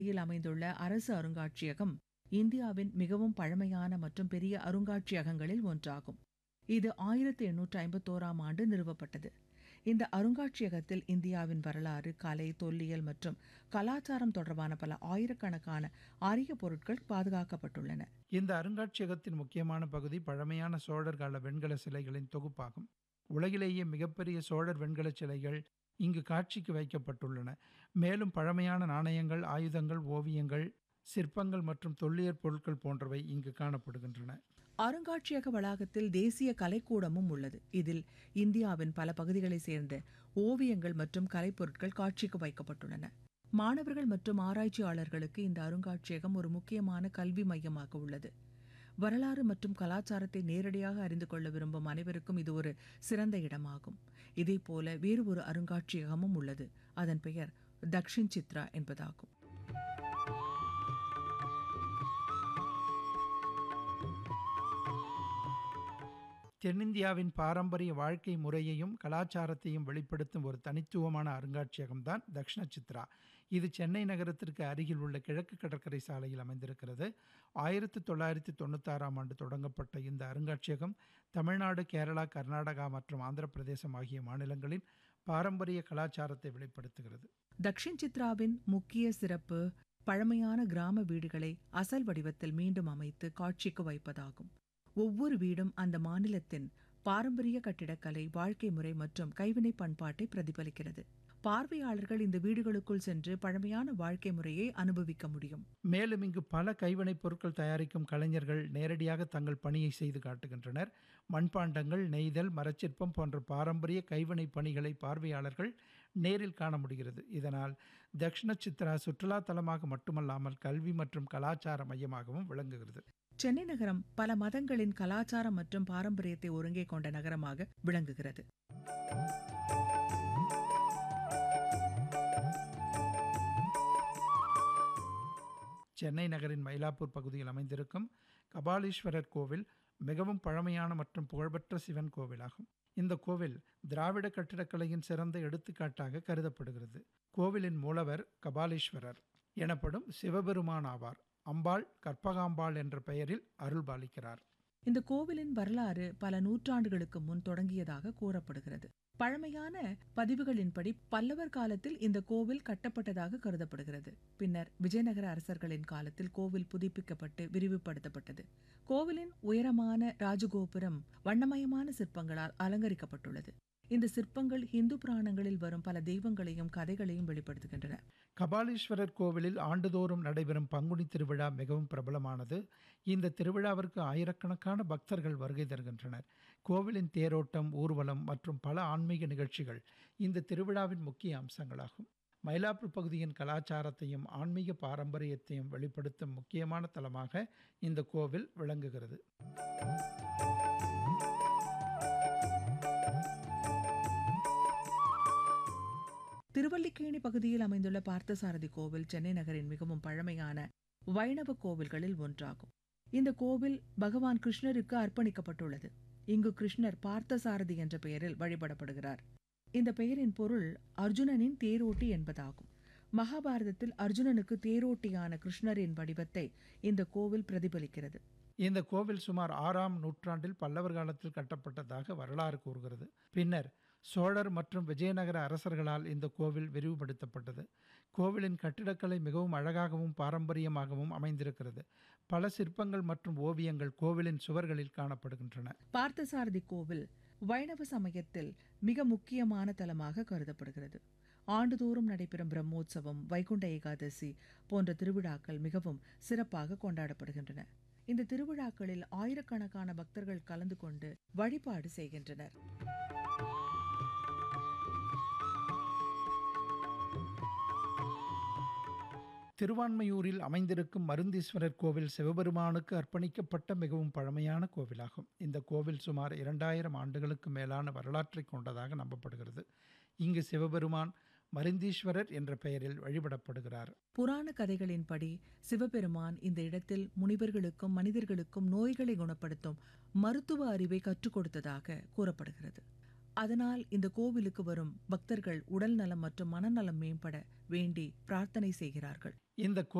யில் அமைந்துள்ள அரசு அருங்காட்சியகம் இந்தியாவின் மிகவும் பழமையான மற்றும் பெரிய அருங்காட்சியகங்களில் ஒன்றாகும் இது ஆயிரத்தி எண்ணூற்று ஐம்பத்தோராம் ஆண்டு நிறுவப்பட்டது இந்த அருங்காட்சியகத்தில் இந்தியாவின் வரலாறு கலை தொல்லியல் மற்றும் கலாச்சாரம் தொடர்பான பல ஆயிரக்கணக்கான அரிய பொருட்கள் பாதுகாக்கப்பட்டுள்ளன இந்த அருங்காட்சியகத்தின் முக்கியமான பகுதி பழமையான சோழர் கால வெண்கல சிலைகளின் தொகுப்பாகும் உலகிலேயே மிகப்பெரிய சோழர் வெண்கல சிலைகள் இங்கு காட்சிக்கு வைக்கப்பட்டுள்ளன மேலும் பழமையான நாணயங்கள் ஆயுதங்கள் ஓவியங்கள் சிற்பங்கள் மற்றும் தொல்லியற் பொருட்கள் போன்றவை இங்கு காணப்படுகின்றன அருங்காட்சியக வளாகத்தில் தேசிய கலைக்கூடமும் உள்ளது இதில் இந்தியாவின் பல பகுதிகளைச் சேர்ந்த ஓவியங்கள் மற்றும் கலைப்பொருட்கள் காட்சிக்கு வைக்கப்பட்டுள்ளன மாணவர்கள் மற்றும் ஆராய்ச்சியாளர்களுக்கு இந்த அருங்காட்சியகம் ஒரு முக்கியமான கல்வி மையமாக உள்ளது வரலாறு மற்றும் கலாச்சாரத்தை நேரடியாக அறிந்து கொள்ள விரும்பும் அனைவருக்கும் இது ஒரு சிறந்த இடமாகும் இதேபோல வேறு ஒரு அருங்காட்சியகமும் உள்ளது அதன் பெயர் தக்ஷின் சித்ரா என்பதாகும் தென்னிந்தியாவின் பாரம்பரிய வாழ்க்கை முறையையும் கலாச்சாரத்தையும் வெளிப்படுத்தும் ஒரு தனித்துவமான அருங்காட்சியகம்தான் தக்ஷண சித்ரா இது சென்னை நகரத்திற்கு அருகில் உள்ள கிழக்கு கடற்கரை சாலையில் அமைந்திருக்கிறது ஆயிரத்தி தொள்ளாயிரத்தி தொண்ணூத்தாறாம் ஆண்டு தொடங்கப்பட்ட இந்த அருங்காட்சியகம் தமிழ்நாடு கேரளா கர்நாடகா மற்றும் ஆந்திர பிரதேசம் ஆகிய மாநிலங்களின் பாரம்பரிய கலாச்சாரத்தை வெளிப்படுத்துகிறது தக்ஷின் சித்ராவின் முக்கிய சிறப்பு பழமையான கிராம வீடுகளை அசல் வடிவத்தில் மீண்டும் அமைத்து காட்சிக்கு வைப்பதாகும் ஒவ்வொரு வீடும் அந்த மாநிலத்தின் பாரம்பரிய கட்டிடக்கலை வாழ்க்கை முறை மற்றும் கைவினை பண்பாட்டை பிரதிபலிக்கிறது பார்வையாளர்கள் இந்த வீடுகளுக்குள் சென்று பழமையான வாழ்க்கை முறையை அனுபவிக்க முடியும் மேலும் இங்கு பல கைவினைப் பொருட்கள் தயாரிக்கும் கலைஞர்கள் நேரடியாக தங்கள் பணியை செய்து காட்டுகின்றனர் மண்பாண்டங்கள் நெய்தல் மரச்சிற்பம் போன்ற பாரம்பரிய கைவினை பணிகளை பார்வையாளர்கள் நேரில் காண முடிகிறது இதனால் தக்ஷண சித்ரா சுற்றுலா தலமாக மட்டுமல்லாமல் கல்வி மற்றும் கலாச்சார மையமாகவும் விளங்குகிறது சென்னை நகரம் பல மதங்களின் கலாச்சாரம் மற்றும் பாரம்பரியத்தை ஒருங்கே கொண்ட நகரமாக விளங்குகிறது சென்னை நகரின் மயிலாப்பூர் பகுதியில் அமைந்திருக்கும் கபாலீஸ்வரர் கோவில் மிகவும் பழமையான மற்றும் புகழ்பெற்ற சிவன் கோவிலாகும் இந்த கோவில் திராவிட கட்டிடக்கலையின் சிறந்த எடுத்துக்காட்டாக கருதப்படுகிறது கோவிலின் மூலவர் கபாலீஸ்வரர் எனப்படும் சிவபெருமான் ஆவார் அம்பாள் கற்பகாம்பாள் என்ற பெயரில் அருள்பாலிக்கிறார் இந்த கோவிலின் வரலாறு பல நூற்றாண்டுகளுக்கு முன் தொடங்கியதாக கூறப்படுகிறது பழமையான பதிவுகளின்படி பல்லவர் காலத்தில் இந்த கோவில் கட்டப்பட்டதாக கருதப்படுகிறது பின்னர் விஜயநகர அரசர்களின் காலத்தில் கோவில் புதுப்பிக்கப்பட்டு விரிவுபடுத்தப்பட்டது கோவிலின் உயரமான ராஜகோபுரம் வண்ணமயமான சிற்பங்களால் அலங்கரிக்கப்பட்டுள்ளது இந்த சிற்பங்கள் இந்து புராணங்களில் வரும் பல தெய்வங்களையும் கதைகளையும் வெளிப்படுத்துகின்றன கபாலீஸ்வரர் கோவிலில் ஆண்டுதோறும் நடைபெறும் பங்குனி திருவிழா மிகவும் பிரபலமானது இந்த திருவிழாவிற்கு ஆயிரக்கணக்கான பக்தர்கள் வருகை தருகின்றனர் கோவிலின் தேரோட்டம் ஊர்வலம் மற்றும் பல ஆன்மீக நிகழ்ச்சிகள் இந்த திருவிழாவின் முக்கிய அம்சங்களாகும் மயிலாப்பூர் பகுதியின் கலாச்சாரத்தையும் ஆன்மீக பாரம்பரியத்தையும் வெளிப்படுத்தும் முக்கியமான தலமாக இந்த கோவில் விளங்குகிறது திருவல்லிக்கேணி பகுதியில் அமைந்துள்ள பார்த்தசாரதி கோவில் சென்னை நகரின் மிகவும் பழமையான வைணவ கோவில்களில் ஒன்றாகும் இந்த கோவில் பகவான் கிருஷ்ணருக்கு அர்ப்பணிக்கப்பட்டுள்ளது இங்கு கிருஷ்ணர் பார்த்தசாரதி என்ற பெயரில் வழிபடப்படுகிறார் இந்த பெயரின் பொருள் அர்ஜுனனின் தேரோட்டி என்பதாகும் மகாபாரதத்தில் அர்ஜுனனுக்கு தேரோட்டியான கிருஷ்ணரின் வடிவத்தை இந்த கோவில் பிரதிபலிக்கிறது இந்த கோவில் சுமார் ஆறாம் நூற்றாண்டில் பல்லவர் காலத்தில் கட்டப்பட்டதாக வரலாறு கூறுகிறது பின்னர் சோழர் மற்றும் விஜயநகர அரசர்களால் இந்த கோவில் விரிவுபடுத்தப்பட்டது கோவிலின் கட்டிடக்கலை மிகவும் அழகாகவும் பாரம்பரியமாகவும் அமைந்திருக்கிறது பல சிற்பங்கள் மற்றும் ஓவியங்கள் கோவிலின் சுவர்களில் காணப்படுகின்றன பார்த்தசாரதி கோவில் வைணவ சமயத்தில் மிக முக்கியமான தலமாக கருதப்படுகிறது ஆண்டுதோறும் நடைபெறும் பிரம்மோற்சவம் வைகுண்ட ஏகாதசி போன்ற திருவிழாக்கள் மிகவும் சிறப்பாக கொண்டாடப்படுகின்றன இந்த திருவிழாக்களில் ஆயிரக்கணக்கான பக்தர்கள் கலந்து கொண்டு வழிபாடு செய்கின்றனர் திருவான்மையூரில் அமைந்திருக்கும் மருந்தீஸ்வரர் கோவில் சிவபெருமானுக்கு அர்ப்பணிக்கப்பட்ட மிகவும் பழமையான கோவிலாகும் இந்த கோவில் சுமார் இரண்டாயிரம் ஆண்டுகளுக்கு மேலான வரலாற்றை கொண்டதாக நம்பப்படுகிறது இங்கு சிவபெருமான் மருந்தீஸ்வரர் என்ற பெயரில் வழிபடப்படுகிறார் புராண கதைகளின்படி சிவபெருமான் இந்த இடத்தில் முனிவர்களுக்கும் மனிதர்களுக்கும் நோய்களை குணப்படுத்தும் மருத்துவ அறிவை கற்றுக் கொடுத்ததாக கூறப்படுகிறது அதனால் இந்த கோவிலுக்கு வரும் பக்தர்கள் உடல் நலம் மற்றும் மனநலம் மேம்பட வேண்டி பிரார்த்தனை செய்கிறார்கள் இந்த